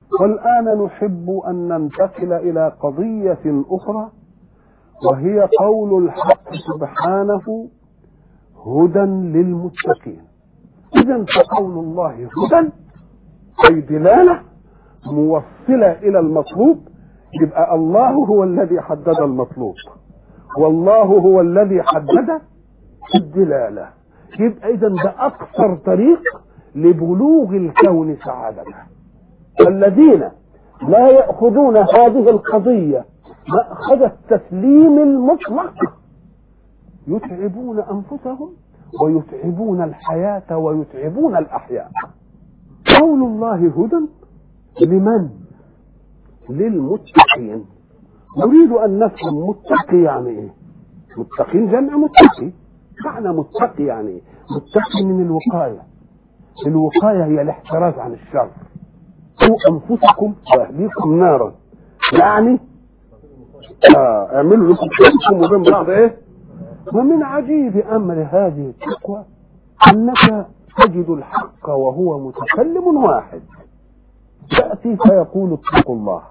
والآن نحب أن ننتقل إلى قضية أخرى وهي قول الحق سبحانه هدى للمتقين إذا فقول الله هدى أي دلالة موصلة إلى المطلوب يبقى الله هو الذي حدد المطلوب والله هو الذي حدد الدلالة يبقى إذا ده أقصر طريق لبلوغ الكون سعادته الذين لا يأخذون هذه القضية مأخذ التسليم المطلق يتعبون أنفسهم ويتعبون الحياة ويتعبون الأحياء قول الله هدى لمن للمتقين نريد أن نفهم متقي يعني إيه متقين جمع متقي معنى متقي يعني إيه متقي من الوقاية الوقاية هي الاحتراز عن الشر قوا أنفسكم وأهليكم نارا يعني آه اعملوا لكم بينكم وبين بعض إيه ومن عجيب أمر هذه التقوى أنك تجد الحق وهو متكلم واحد يأتي فيقول اتقوا الله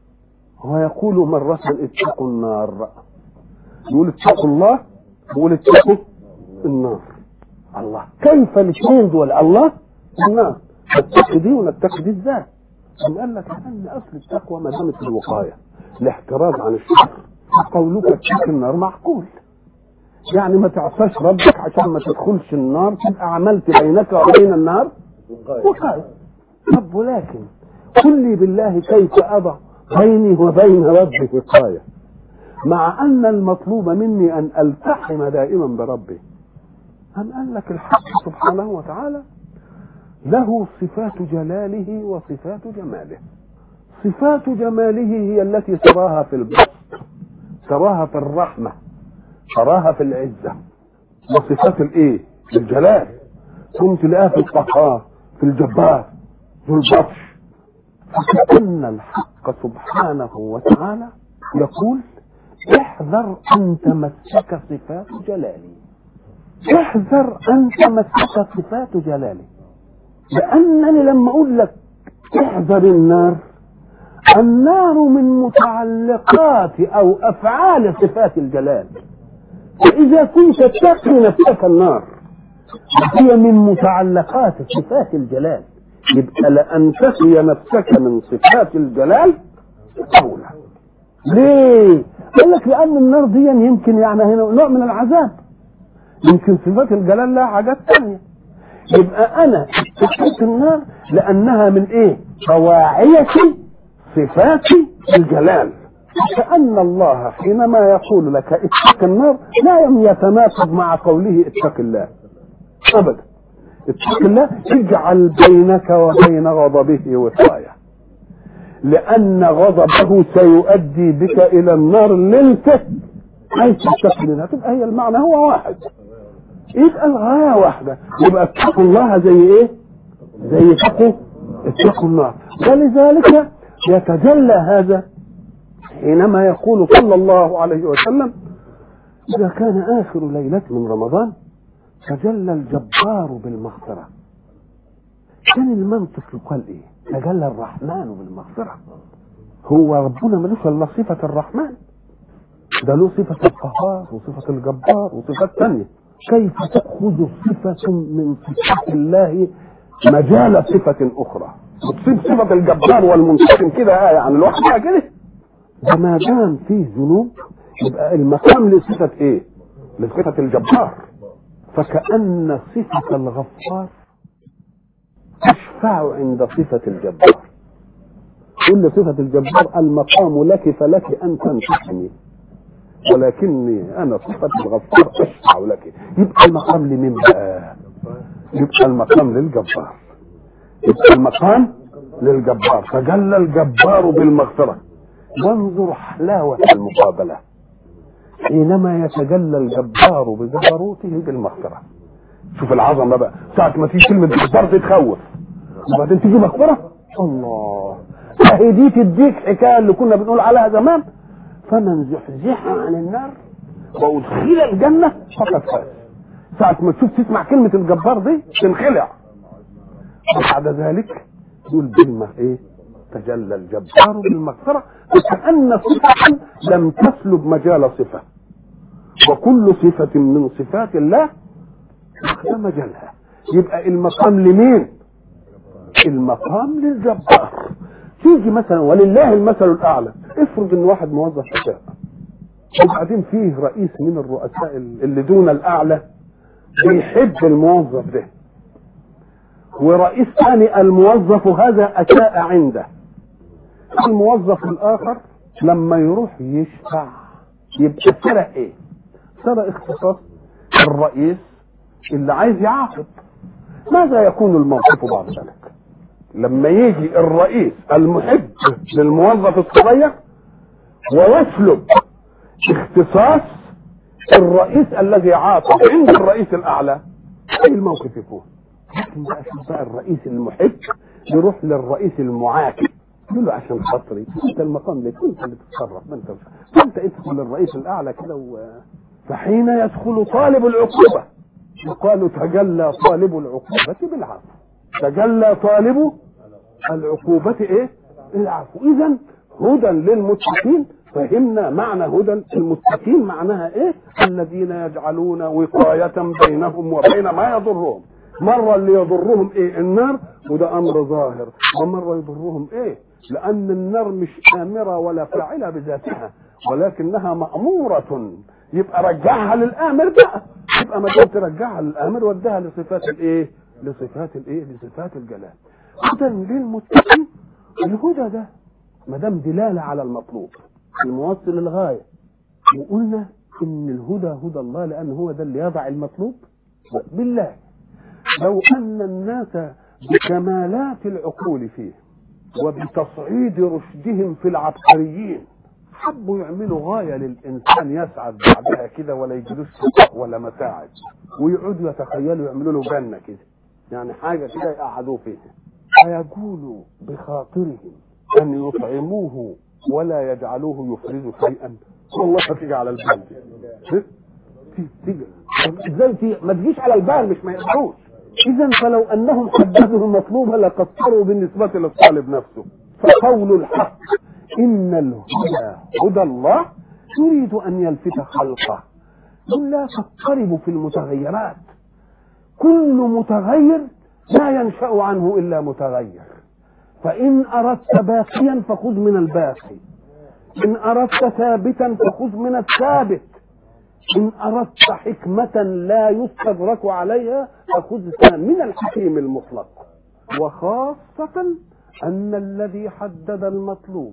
ويقول مرة اتقوا النار يقول اتقوا الله يقول اتقوا النار الله كيف الاثنين دول الله النار نتقي دي ونتقي دي ازاي؟ أم قال لك ان اصل التقوى ما دامت الوقايه الاحتراز عن الشر قولك اتقي النار معقول يعني ما تعصاش ربك عشان ما تدخلش النار تبقى عملت بينك وبين النار وقايه طب ولكن قل لي بالله كيف اضع بيني وبين ربي وقايه مع ان المطلوب مني ان التحم دائما بربي أم قال لك الحق سبحانه وتعالى له صفات جلاله وصفات جماله صفات جماله هي التي تراها في البسط تراها في الرحمة تراها في العزة وصفات الايه الجلال ثم تلاقيها في القهار في الجبار في البطش فكأن الحق سبحانه وتعالى يقول احذر ان تمسك صفات جلالي احذر ان تمسك صفات جلالي لانني لما اقول لك احذر النار النار من متعلقات او افعال صفات الجلال فاذا كنت تقي نفسك النار هي من متعلقات صفات الجلال يبقى لان تقي نفسك من صفات الجلال اولى ليه؟ قال لك لان النار دي يمكن يعني هنا نوع من العذاب يمكن صفات الجلال لها حاجات ثانيه يبقى انا اتقيت النار لانها من ايه فواعية صفات الجلال كأن الله حينما يقول لك اتق النار لا يتناقض مع قوله اتق الله ابدا اتق الله اجعل بينك وبين غضبه وقاية لأن غضبه سيؤدي بك إلى النار اللي أنت عايز تتقي منها تبقى هي المعنى هو واحد يبقى الغاية واحدة يبقى اتقوا الله زي ايه زي اتقوا اتقوا النار ولذلك يتجلى هذا حينما يقول صلى الله عليه وسلم إذا كان آخر ليلة من رمضان تجلى الجبار بالمغفرة كان المنطق يقال ايه تجلى الرحمن بالمغفرة هو ربنا ملوش الا صفة الرحمن ده له صفة القهار وصفة الجبار وصفات ثانية كيف تأخذ صفة من صفات الله مجال صفة أخرى وتصيب صفة الجبار والمنتقم كده يعني لوحدها كده ده ما دام فيه ذنوب يبقى المقام لصفة ايه؟ لصفة الجبار فكأن صفة الغفار تشفع عند صفة الجبار كل صفة الجبار المقام لك فلك أن تنتقمي ولكني انا صفة الغفار اشفع لك يبقى المقام لمين بقى يبقى المقام للجبار يبقى المقام للجبار فجل الجبار بالمغفرة وانظر حلاوة المقابلة حينما يتجلى الجبار بجبروته بالمغفرة شوف العظمة بقى ساعة ما تيجي كلمة جبار تتخوف وبعدين تيجي مغفرة الله اهي دي تديك حكاية اللي كنا بنقول عليها زمان فمن زحزح عن النار وادخل الجنه فقد فاز ساعة ما تشوف تسمع كلمة الجبار دي تنخلع وبعد ذلك يقول بالمغ ايه تجلى الجبار بالمغفرة وكأن صفة لم تسلب مجال صفة وكل صفة من صفات الله لا مجالها يبقى المقام لمين المقام للجبار تيجي مثلا ولله المثل الاعلى افرض ان واحد موظف اداء وبعدين فيه رئيس من الرؤساء اللي دون الاعلى بيحب الموظف ده ورئيس ثاني الموظف هذا اساء عنده الموظف الاخر لما يروح يشفع يبقى سرق ايه سرق اختصاص الرئيس اللي عايز يعاقب ماذا يكون الموقف بعد ذلك لما يجي الرئيس المحب للموظف الصغير ويسلب اختصاص الرئيس الذي عاقب عند الرئيس الاعلى اي الموقف يكون لكن بقى شوف بقى الرئيس المحب يروح للرئيس المعاكب يقول له عشان خاطري انت المقام لك انت اللي تتصرف ما انت انت ادخل للرئيس الاعلى كده و... فحين يدخل طالب العقوبه يقال تجلى طالب العقوبه بالعفو تجلى طالب العقوبه ايه العفو اذا هدى للمتقين فهمنا معنى هدى المتقين معناها ايه الذين يجعلون وقاية بينهم وبين ما يضرهم مرة اللي يضرهم ايه النار وده امر ظاهر ومرة يضرهم ايه لان النار مش امرة ولا فاعلة بذاتها ولكنها مأمورة يبقى رجعها للامر بقى يبقى ما دام ترجعها للامر ودها لصفات الايه لصفات الايه لصفات الجلال هدى للمتقين الهدى ده ما دام دلاله على المطلوب الموصل للغايه وقلنا ان الهدى هدى الله لان هو ده اللي يضع المطلوب بالله لو ان الناس بكمالات العقول فيه وبتصعيد رشدهم في العبقريين حبوا يعملوا غايه للانسان يسعد بعدها كده ولا يجلوش ولا متاعب ويقعدوا يتخيلوا يعملوا له جنه كده يعني حاجه كده يقعدوه فيها فيقول بخاطرهم ان يطعموه ولا يجعلوه يفرز شيئا والله هتيجي على البال دي تيجي ازاي تيجي ما تجيش على البال مش ما يقدروش اذا فلو انهم حددوا المطلوب لقصروا بالنسبه للطالب نفسه فقول الحق ان الهدى هدى الله يريد ان يلفت خلقه قل لا تضطربوا في المتغيرات كل متغير لا ينشا عنه الا متغير فإن أردت باقيا فخذ من الباقي إن أردت ثابتا فخذ من الثابت إن أردت حكمة لا يستدرك عليها فخذ من الحكيم المطلق وخاصة أن الذي حدد المطلوب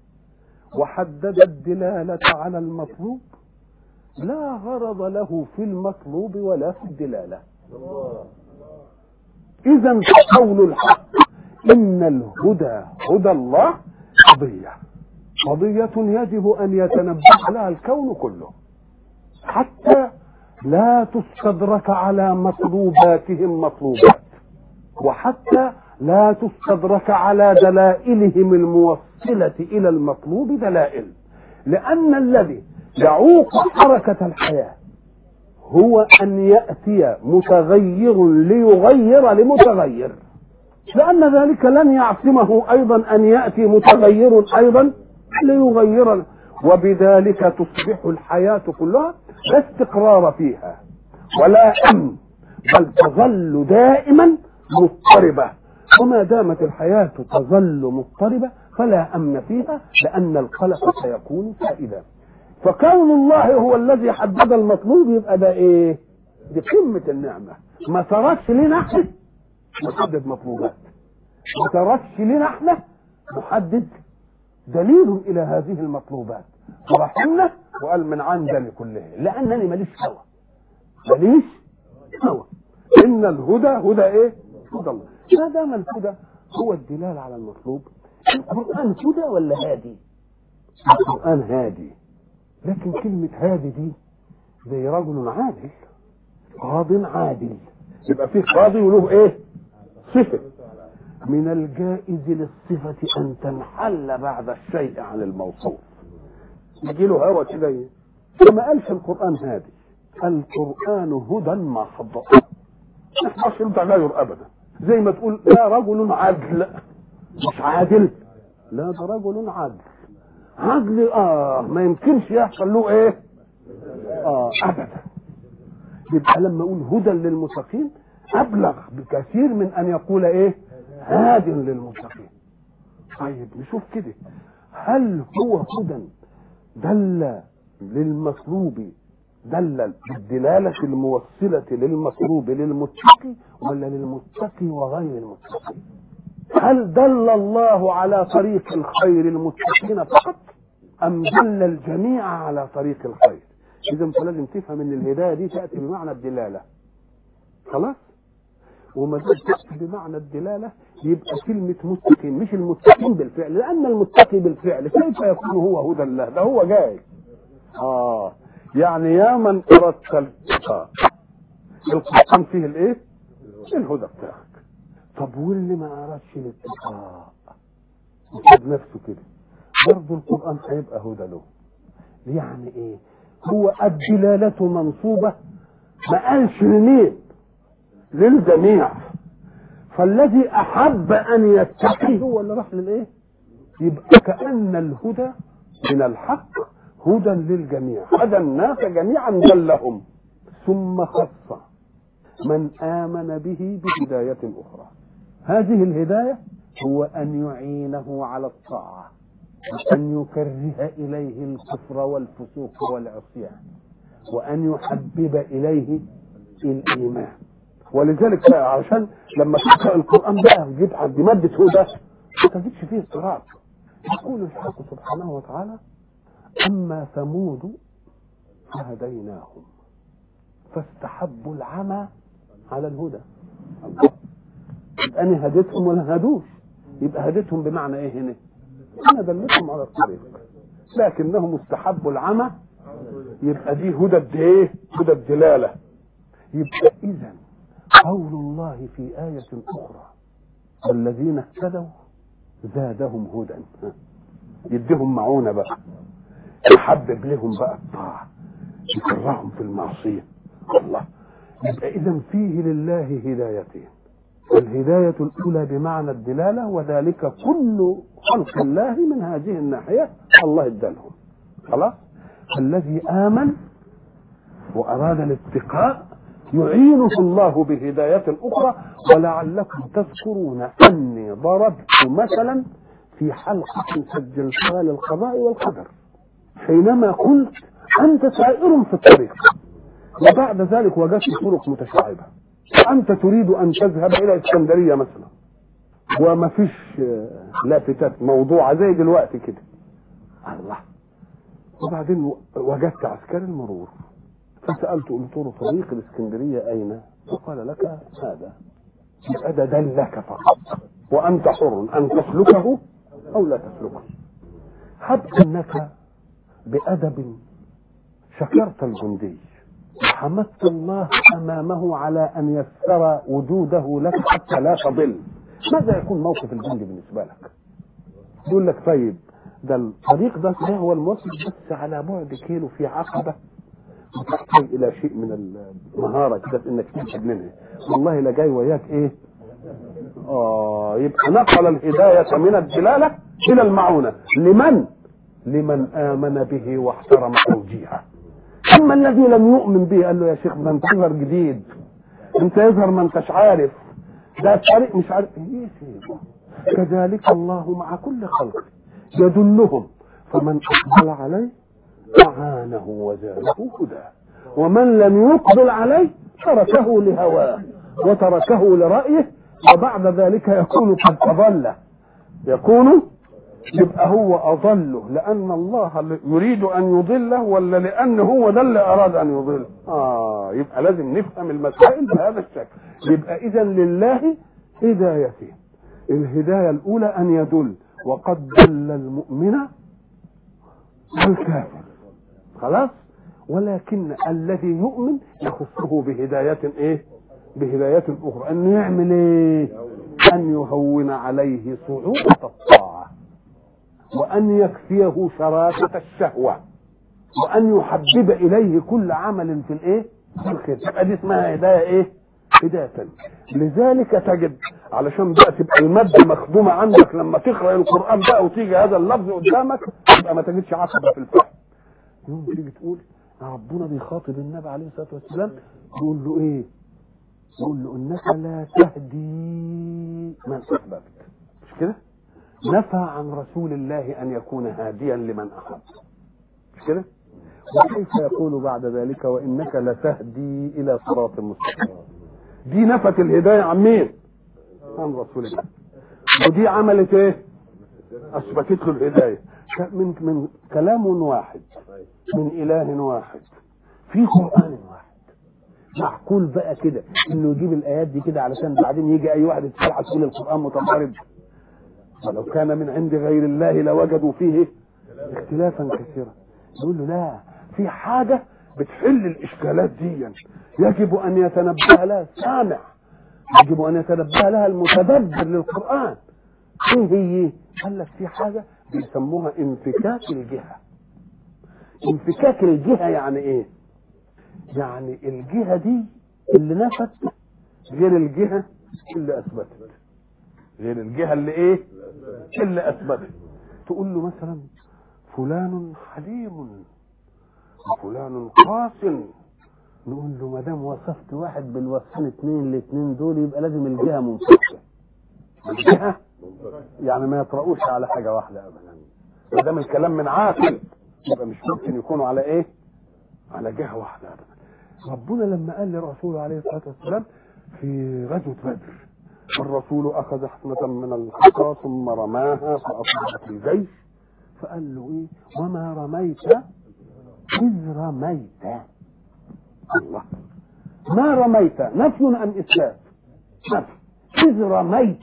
وحدد الدلالة على المطلوب لا غرض له في المطلوب ولا في الدلالة إذا قول الحق إن الهدى هدى الله قضية قضية يجب أن يتنبه لها الكون كله حتى لا تستدرك على مطلوباتهم مطلوبات وحتى لا تستدرك على دلائلهم الموصلة إلى المطلوب دلائل لأن الذي يعوق حركة الحياة هو أن يأتي متغير ليغير لمتغير لأن ذلك لن يعصمه أيضا أن يأتي متغير أيضا ليغير وبذلك تصبح الحياة كلها لا استقرار فيها ولا أمن بل تظل دائما مضطربة وما دامت الحياة تظل مضطربة فلا أمن فيها لأن القلق سيكون سائدا فكون الله هو الذي حدد المطلوب يبقى ده ايه دي قمة النعمة ما تركش لنا احنا محدد مطلوبات ما تركش لنا احنا محدد دليل الى هذه المطلوبات ورحمنا وقال من عندنا كلها لانني ماليش هوى ماليش هوى ان الهدى هدى ايه هدى الله ما دام الهدى هو الدلال على المطلوب القران هدى ولا هادي القران هادي لكن كلمة هادي دي زي رجل عادل قاض عادل يبقى فيه قاضي وله ايه صفة من الجائز للصفة أن تنحل بعد الشيء عن الموصوف يجي له هوى كده ما قالش القرآن هادي القرآن هدى محض ما يحصلش له تغير أبدا زي ما تقول لا رجل عدل مش عادل لا ده رجل عدل عدل اه ما يمكنش يحصل له ايه اه ابدا يبقى لما اقول هدى للمتقين ابلغ بكثير من ان يقول ايه هاد للمتقين طيب نشوف كده هل هو هدى دل للمطلوب دل بالدلالة الموصلة للمطلوب للمتقي ولا للمتقي وغير المتقي هل دل الله على طريق الخير المتقين فقط أم دل الجميع على طريق الخير إذا فلازم تفهم أن الهداية دي تأتي بمعنى الدلالة خلاص وما دام تأتي بمعنى الدلالة يبقى كلمة متقين مش المتقين بالفعل لأن المتقي بالفعل كيف يكون هو هدى الله ده هو جاي آه يعني يا من أردت الاتقاء القرآن فيه الإيه؟ الهدى بتاعك طب واللي ما أردش الاتقاء يسيب نفسه كده برضه القرآن هيبقى هدى له يعني إيه؟ هو الدلالة منصوبة ما قالش لمين؟ للجميع فالذي أحب أن يتقي هو اللي راح للإيه؟ يبقى كأن الهدى من الحق هدى للجميع هدى الناس جميعا دلهم ثم خص من آمن به بهداية أخرى هذه الهداية هو أن يعينه على الطاعة وأن يكره إليه الكفر والفسوق والعصيان وأن يحبب إليه الإيمان ولذلك عشان لما تقرأ القرآن بقى جيت عند مادة هدى ما تجدش فيه اضطراب يقول الحق سبحانه وتعالى أما ثمود فهديناهم فاستحبوا العمى على الهدى الله يبقى أنا هديتهم ولا هدوش يبقى هديتهم بمعنى إيه هنا أنا دلتهم على الطريق لكنهم استحبوا العمى يبقى دي هدى الإيه هدى الدلالة يبقى إذا قول الله في آية أخرى والذين اهتدوا زادهم هدى يديهم معونة بقى يحبب لهم بقى الطاعة يكرههم في المعصية الله يبقى إذا فيه لله هدايتين الهداية الأولى بمعنى الدلالة وذلك كل خلق الله من هذه الناحية الله ادالهم خلاص الذي آمن وأراد الاتقاء يعينه الله بهداية أخرى ولعلكم تذكرون أني ضربت مثلا في حلقة سجلتها للقضاء والقدر حينما قلت أنت سائر في الطريق وبعد ذلك وجدت طرق متشعبة أنت تريد أن تذهب إلى اسكندرية مثلا وما فيش لافتات موضوعة زي دلوقتي كده الله وبعدين وجدت عسكري المرور فسألت قلت له طريق الاسكندرية أين؟ فقال لك هذا يبقى ده دلك فقط وأنت حر أن تسلكه أو لا تسلكه هب أنك بأدب شكرت الجندي وحمدت الله أمامه على أن يسر وجوده لك حتى لا تضل ماذا يكون موقف الجندي بالنسبة لك يقول لك طيب ده الطريق ده هو الموصل بس على بعد كيلو في عقبة وتحتاج إلى شيء من المهارة كده في إنك تنتج منها والله لا جاي وياك إيه آه يبقى نقل الهداية من الدلالة إلى المعونة لمن؟ لمن آمن به واحترم توجيهه أما الذي لم يؤمن به قال له يا شيخ ده أنت يظهر جديد أنت يظهر ما أنتش عارف ده الطريق مش عارف إيه كذلك الله مع كل خلق يدلهم فمن أقبل عليه أعانه وزاده هدى ومن لم يقبل عليه تركه لهواه وتركه لرأيه وبعد ذلك يكون قد أضله يكون يبقى هو أضله لأن الله يريد أن يضله ولا لأن هو ده اللي أراد أن يضل آه يبقى لازم نفهم المسائل بهذا الشكل يبقى إذا لله هدايتين الهداية الأولى أن يدل وقد دل المؤمن والكافر خلاص ولكن الذي يؤمن يخصه بهداية ايه بهداية اخرى انه يعمل ايه ان يهون عليه صعوبة الطاعة وان يكفيه شراسة الشهوة وان يحبب اليه كل عمل في الايه في الخير تبقى دي اسمها هداية ايه هداية لذلك تجد علشان بقى تبقى المادة مخدومة عندك لما تقرأ القرآن بقى وتيجي هذا اللفظ قدامك يبقى ما تجدش عقبة في الفهم يوم تيجي تقول ربنا بيخاطب النبي عليه الصلاة والسلام يقول له ايه يقول له انك لا تهدي من احببت مش كده نفى عن رسول الله ان يكون هاديا لمن احب مش كده وكيف يقول بعد ذلك وانك لتهدي الى صراط مستقيم دي نفت الهدايه عن مين عن رسول الله ودي عملت ايه اثبتت له الهدايه من من كلام واحد من اله واحد في قران واحد معقول بقى كده انه يجيب الايات دي كده علشان بعدين يجي اي واحد يتفرح تقول القران متضارب ولو كان من عند غير الله لوجدوا فيه اختلافا كثيرا يقول له لا في حاجه بتحل الاشكالات دي يجب ان يتنبه لها السامع يجب ان يتنبه لها المتدبر للقران ايه هي قال لك في حاجه بيسموها انفكاك الجهه انفكاك الجهه يعني ايه يعني الجهه دي اللي نفت غير الجهه اللي اثبتت غير الجهه اللي ايه اللي اثبتت تقول له مثلا فلان حليم وفلان قاس نقول له ما دام وصفت واحد بالوصفين اثنين الاثنين دول يبقى لازم الجهه منفكه الجهه يعني ما يطرؤوش على حاجه واحده ابدا ما دام الكلام من عاقل يبقى مش ممكن يكونوا على ايه؟ على جهه واحده ابدا ربنا لما قال لرسوله عليه الصلاه والسلام في غزوه بدر الرسول اخذ حصنه من الحصى ثم رماها فاصابت الجيش فقال له ايه؟ وما رميت اذ رميت الله ما رميت نفي ام اثبات؟ نفي اذ رميت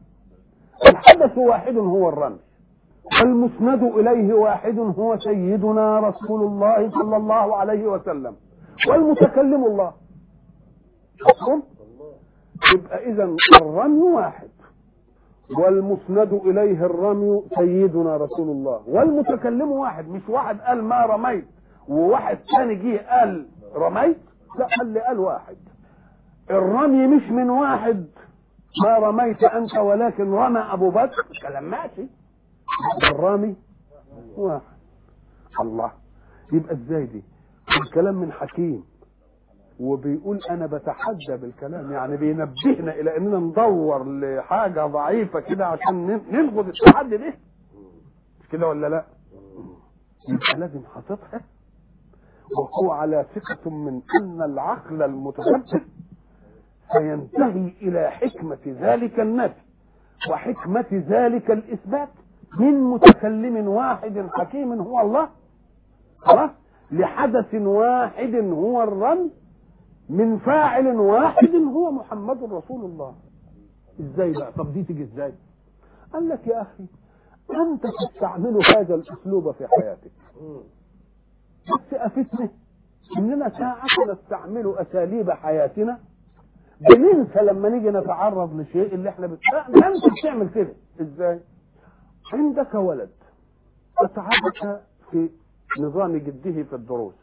الحدث واحد هو الرمي والمسند اليه واحد هو سيدنا رسول الله صلى الله عليه وسلم والمتكلم الله مفهوم يبقى اذا الرمي واحد والمسند اليه الرمي سيدنا رسول الله والمتكلم واحد مش واحد قال ما رميت وواحد ثاني جه قال رميت لا قال لي قال واحد الرمي مش من واحد ما رميت انت ولكن رمى ابو بكر كلام ماشي الرامي واحد الله يبقى ازاي دي الكلام من حكيم وبيقول انا بتحدى بالكلام يعني بينبهنا الى اننا ندور لحاجه ضعيفه كده عشان ننقذ التحدي ده مش كده ولا لا يبقى لازم حاططها وهو على ثقة من أن العقل المتدبر سينتهي إلى حكمة ذلك النفي وحكمة ذلك الإثبات من متكلم واحد حكيم هو الله خلاص لحدث واحد هو الرمي من فاعل واحد هو محمد رسول الله ازاي بقى طب دي تيجي ازاي قال لك يا اخي انت تستعمل هذا الاسلوب في حياتك بس افتني اننا ساعة نستعمل اساليب حياتنا بننسى لما نيجي نتعرض لشيء اللي احنا بت... لا انت بتعمل كده ازاي عندك ولد اتعبك في نظام جده في الدروس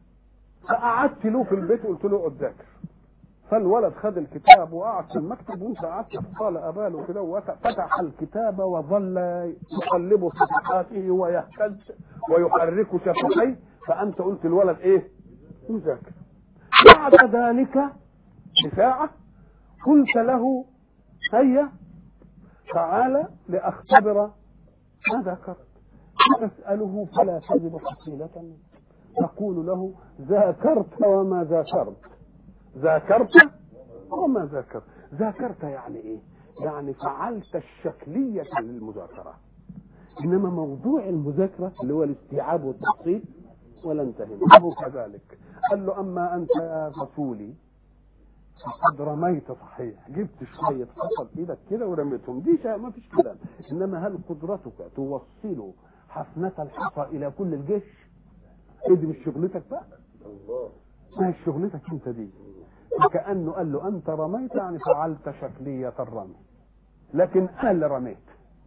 فقعدت له في البيت وقلت له اقعد ذاكر فالولد خد الكتاب وقعد في المكتب وانت قعدت في الصاله اباله كده وفتح الكتاب وظل يقلب صفحاته ويهتز ويحرك شفتيه فانت قلت الولد ايه؟ يذاكر بعد ذلك بساعه قلت له هيا تعالى لاختبر ما ذكرت تسأله فلا تجد حصيلة تقول له ذاكرت وما ذاكرت ذاكرت وما ذاكرت ذاكرت يعني ايه يعني فعلت الشكلية للمذاكرة انما موضوع المذاكرة اللي هو الاستيعاب والتحصيل ولا انتهى ابو كذلك قال له اما انت يا رسولي فقد رميت صحيح جبت شوية حصل ايدك كده ورميتهم دي شيء ما فيش كلام انما هل قدرتك توصل حفنة الحصى الى كل الجيش ايه دي مش شغلتك بقى الله ما هي شغلتك انت دي وكأنه قال له انت رميت يعني فعلت شكلية الرمي لكن انا اللي رميت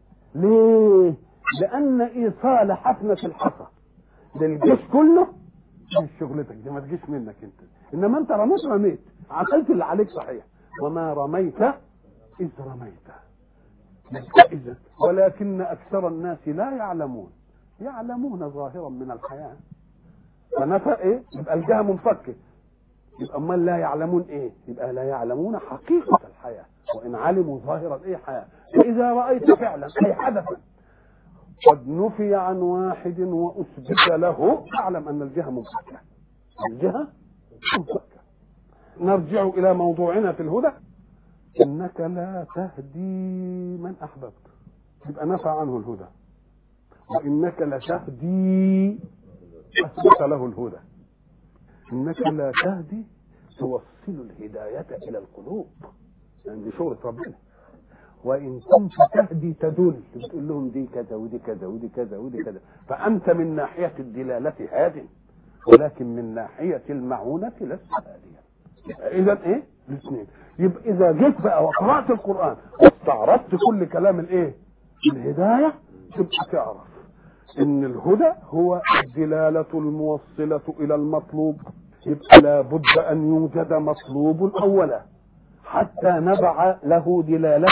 ليه لان ايصال حفنة الحصى للجيش كله مش شغلتك دي ما تجيش منك انت انما انت رميت رميت عملت اللي عليك صحيح وما رميت إذ رميت إذا ولكن أكثر الناس لا يعلمون يعلمون ظاهرا من الحياة فنفى إيه؟ يبقى الجهة منفكة يبقى أمال لا يعلمون إيه؟ يبقى لا يعلمون حقيقة الحياة وإن علموا ظاهرا إيه حياة فإذا رأيت فعلا أي حدثا قد نفي عن واحد وأثبت له فاعلم أن الجهة منفكة الجهة منفكة نرجع إلى موضوعنا في الهدى إنك لا تهدي من أحببت يبقى نفى عنه الهدى وإنك لتهدي أثبت له الهدى إنك لا تهدي توصل الهداية إلى القلوب يعني دي شغلة ربنا وإن كنت تهدي تدل بتقول لهم دي كذا ودي كذا ودي كذا ودي كذا فأنت من ناحية الدلالة هاد ولكن من ناحية المعونة لست هاديا إذا إيه؟ الاثنين يبقى إذا جيت بقى وقرأت القرآن واستعرضت كل كلام الإيه؟ الهداية تبقى تعرف إن الهدى هو الدلالة الموصلة إلى المطلوب يبقى لابد أن يوجد مطلوب أولا حتى نبع له دلالة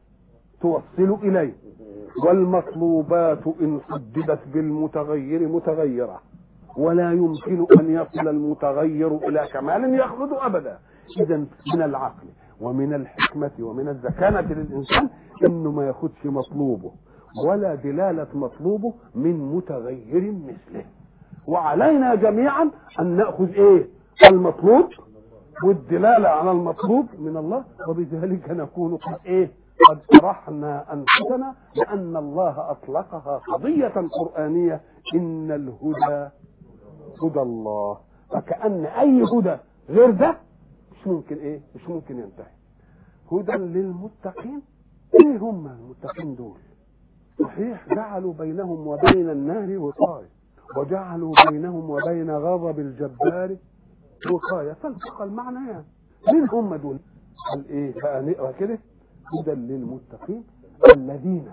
توصل إليه والمطلوبات إن حددت بالمتغير متغيرة ولا يمكن أن يصل المتغير إلى كمال يخلد أبدا إذا من العقل ومن الحكمة ومن الذكانة للإنسان إنه ما ياخدش مطلوبه ولا دلالة مطلوبه من متغير مثله وعلينا جميعا أن نأخذ إيه المطلوب والدلالة على المطلوب من الله وبذلك نكون قد إيه قد أرحنا أنفسنا لأن الله أطلقها قضية قرآنية إن الهدى هدى الله فكأن أي هدى غير ده مش ممكن إيه مش ممكن ينتهي هدى للمتقين إيه هم المتقين دول صحيح جعلوا بينهم وبين النار وقاية وجعلوا بينهم وبين غضب الجبار وقاية فالتقى المعنيان مين هم دول قال ايه بقى نقرا كده هدى للمتقين الذين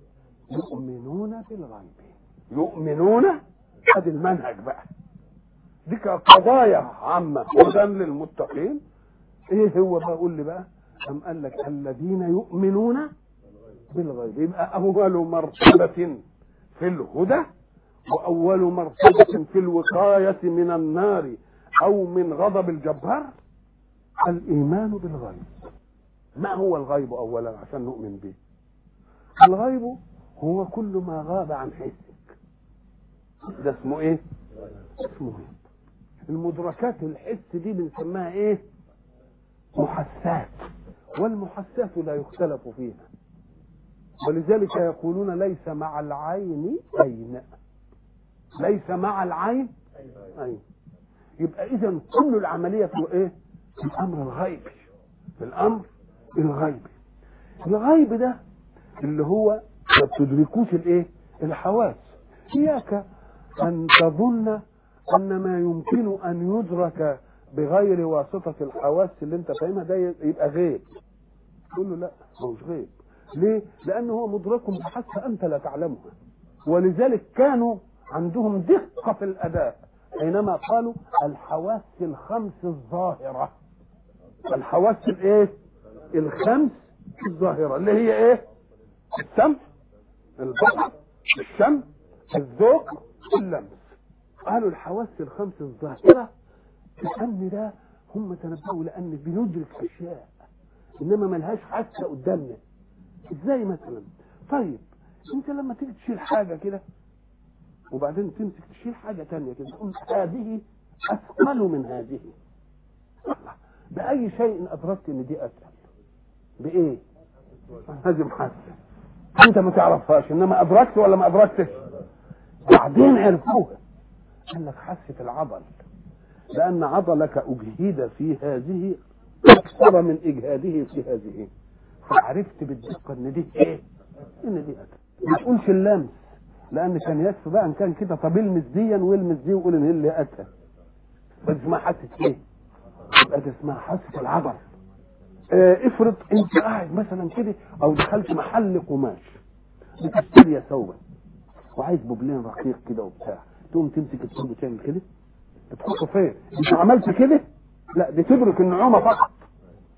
يؤمنون بالغيب يؤمنون ادي المنهج بقى دي قضايا عامة هدى للمتقين ايه هو بقى قول لي بقى أم قال لك الذين يؤمنون بالغيب يبقى أول مرتبة في الهدى وأول مرتبة في الوقاية من النار أو من غضب الجبار الإيمان بالغيب ما هو الغيب أولا عشان نؤمن به الغيب هو كل ما غاب عن حسك ده اسمه ايه اسمه غيب المدركات الحس دي بنسميها ايه محسات والمحسات لا يختلف فيها ولذلك يقولون ليس مع العين عين ليس مع العين عين يبقى اذا كل العمليه في ايه في الامر الغيبي في الامر الغيبي الغيب ده اللي هو ما بتدركوش الايه الحواس اياك ان تظن ان ما يمكن ان يدرك بغير واسطه الحواس اللي انت فاهمها ده يبقى غيب تقول له لا هو مش غيب ليه؟ لأنه هو مدرك بحث أنت لا تعلمها ولذلك كانوا عندهم دقة في الأداء حينما قالوا الحواس الخمس الظاهرة الحواس الايه؟ الخمس الظاهرة اللي هي ايه؟ السمع البصر الشم الذوق اللمس قالوا الحواس الخمس الظاهرة لأن ده هم تنبهوا لأن بندرك أشياء إنما ملهاش حاسة قدامنا ازاي مثلا طيب انت لما تيجي تشيل حاجه كده وبعدين تمسك تشيل حاجه تانية كده تقول هذه اثقل من هذه باي شيء ادركت ان دي اسهل بايه هذه محاسه انت ما تعرفهاش انما ادركت ولا ما ادركتش بعدين عرفوها قال لك حاسه العضل لان عضلك اجهد في هذه اكثر من اجهاده في هذه فعرفت بالدقه ان دي ايه؟ ان دي اتى ما تقولش اللمس لان كان يكفي بقى ان كان كده طب المس ديا والمس دي وقول ان هي اللي اتى بس اسمها حاسه ايه؟ يبقى دي اسمها حاسه العبر اه افرض انت قاعد مثلا كده او دخلت محل قماش بتشتري ثوبا وعايز بوبلين رقيق كده وبتاع تقوم تمسك الثوب وتعمل كده بتحطه فين؟ انت عملت كده؟ لا دي تدرك النعومه فقط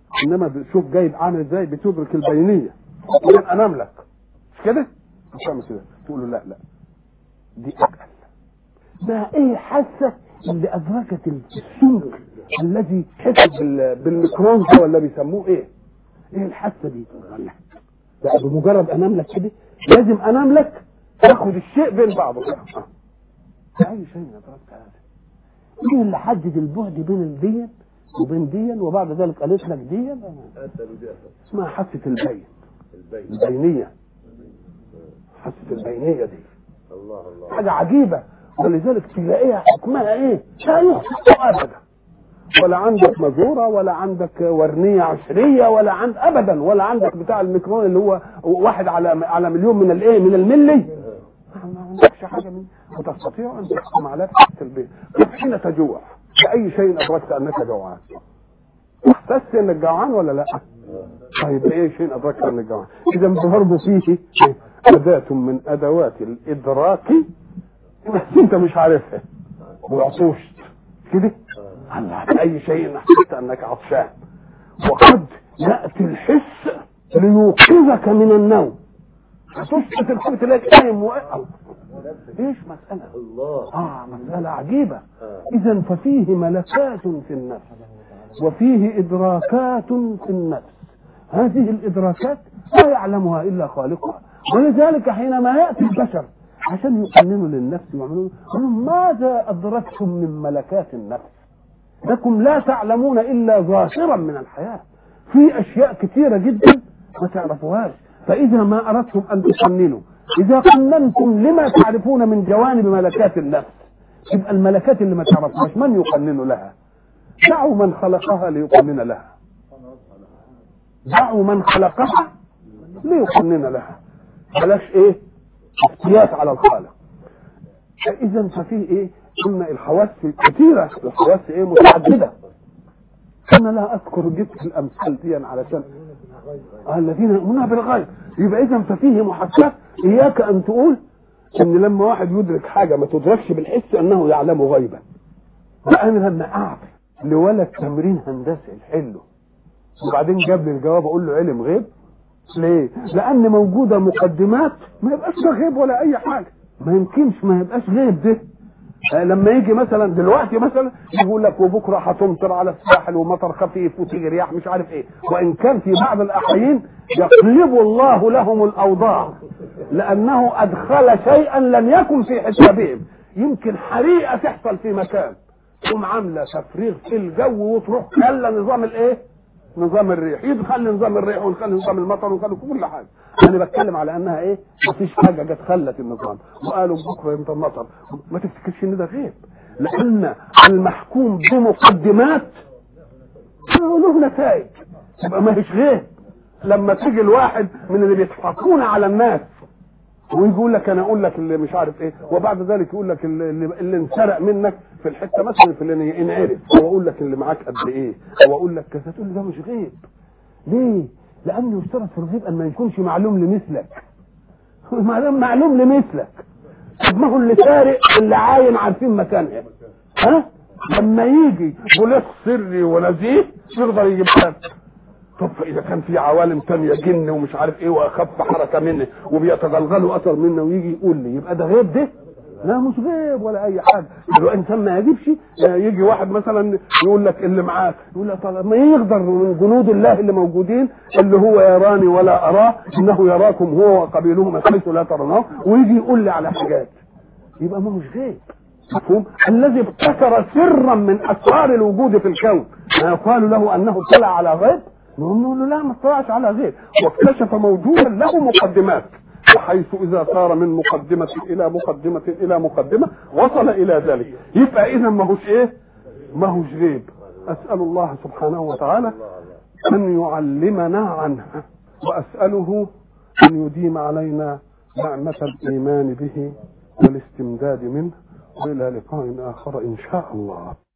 انما شوف جايب عامل ازاي بتدرك البينيه وبعدين انام لك مش كده؟ مش تعمل كده تقول له لا لا دي اقل ما ايه حاسه اللي ادركت السمك الذي حس بال- بالميكرون ده ولا بيسموه ايه؟ ايه الحاسه دي؟ لا لا بمجرد انام لك كده لازم انام لك تاخد الشيء بين بعضه كده آه. اي شيء ادركت هذا ايه اللي حدد البعد بين الدين وبين دين وبعد ذلك قالت لك دين اسمها حاسه البين البينيه حاسه البينيه دي الله الله حاجه عجيبه ولذلك تلاقيها حكمها ايه؟ لا يخطئ ابدا ولا عندك مزوره ولا عندك ورنيه عشريه ولا عند ابدا ولا عندك بتاع الميكرون اللي هو واحد على على مليون من الايه؟ من الملي ما عندكش حاجه من وتستطيع ان تحكم على تحت البيت حين تجوع باي شيء ادركت انك جوعان احسست انك جوعان ولا لا؟ طيب باي شيء ادركت انك جوعان اذا برضه فيه اداه من ادوات الادراك بس انت مش عارفها وعطوشت كده الله باي شيء احسست انك عطشان وقد ياتي الحس ليوقظك من النوم هتسقط الحب تلاقيك قايم واقع ايش مساله الله اه مساله عجيبه اذا ففيه ملكات في النفس وفيه ادراكات في النفس هذه الادراكات لا يعلمها الا خالقها ولذلك حينما ياتي البشر عشان يقننوا للنفس ويعملوا يقولوا ماذا ادركتم من ملكات النفس لكم لا تعلمون الا ظاهرا من الحياه في اشياء كثيره جدا ما تعرفوهاش فاذا ما اردتم ان تقننوا اذا قننتم لما تعرفون من جوانب ملكات النفس يبقى الملكات اللي ما تعرفهاش من يقنن لها دعوا من خلقها ليقنن لها دعوا من خلقها ليقنن لها بلاش ايه افتيات على الخالق اذا ففيه ايه قلنا الحواس كثيره الحواس ايه متعدده انا لا اذكر جبت الامثال دي علشان آه الذين يؤمنون بالغيب يبقى اذا ففيه محاسات اياك ان تقول ان لما واحد يدرك حاجه ما تدركش بالحس انه يعلم غيبا انا لما اعطي لولد تمرين هندسي الحلو وبعدين جاب لي الجواب اقول له علم غيب ليه؟ لان موجوده مقدمات ما يبقاش ده غيب ولا اي حاجه ما يمكنش ما يبقاش غيب ده آه، لما يجي مثلا دلوقتي مثلا يقول لك وبكره هتمطر على الساحل ومطر خفيف وتيجي رياح مش عارف ايه وان كان في بعض الاحيان يقلب الله لهم الاوضاع لانه ادخل شيئا لم يكن في حسابهم يمكن حريقه تحصل في مكان تقوم عامله تفريغ في الجو وتروح كلا نظام الايه؟ نظام الريح يدخل نظام الريح ويدخل نظام المطر ويدخل كل حاجه انا بتكلم على انها ايه مفيش حاجه جت خلت النظام وقالوا بكره يمطر مطر ما تفتكرش ان ده غيب لان المحكوم بمقدمات له نتائج يبقى ما هيش غيب لما تيجي الواحد من اللي بيضحكون على الناس ويقول لك انا اقول لك اللي مش عارف ايه وبعد ذلك يقول لك اللي, اللي اللي انسرق منك في الحته مثلا في اللي انعرف او اقول لك اللي معاك قد ايه او اقول لك كذا تقول لي ده مش غيب ليه؟ لانه يشترط في الغيب ان ما يكونش معلوم لمثلك معلوم معلوم لمثلك طب ما هو اللي سارق اللي عاين عارفين مكانها ها لما يجي بوليس سري ونزيه يقدر يجيب لك طب فاذا كان في عوالم تانية جن ومش عارف ايه واخف حركه منه وبيتغلغلوا اثر منه ويجي يقول لي يبقى ده غيب ده لا مش غيب ولا اي حاجه الانسان ما يجيبش يجي واحد مثلا يقول لك اللي معاك يقول لك طب ما يقدر من جنود الله اللي موجودين اللي هو يراني ولا اراه انه يراكم هو وقبيله من حيث لا ترونه ويجي يقول لي على حاجات يبقى ما مش غيب مفهوم الذي ابتكر سرا من اسرار الوجود في الكون ما يقال له انه اطلع على غيب نقوم نقول له لا ما اطلعش على غيب واكتشف موجودا له مقدمات بحيث اذا صار من مقدمه الى مقدمه الى مقدمه وصل الى ذلك يبقى اذا ما هوش ايه ما هوش غيب اسال الله سبحانه وتعالى ان يعلمنا عنها واساله ان يديم علينا نعمه الايمان به والاستمداد منه والى لقاء اخر ان شاء الله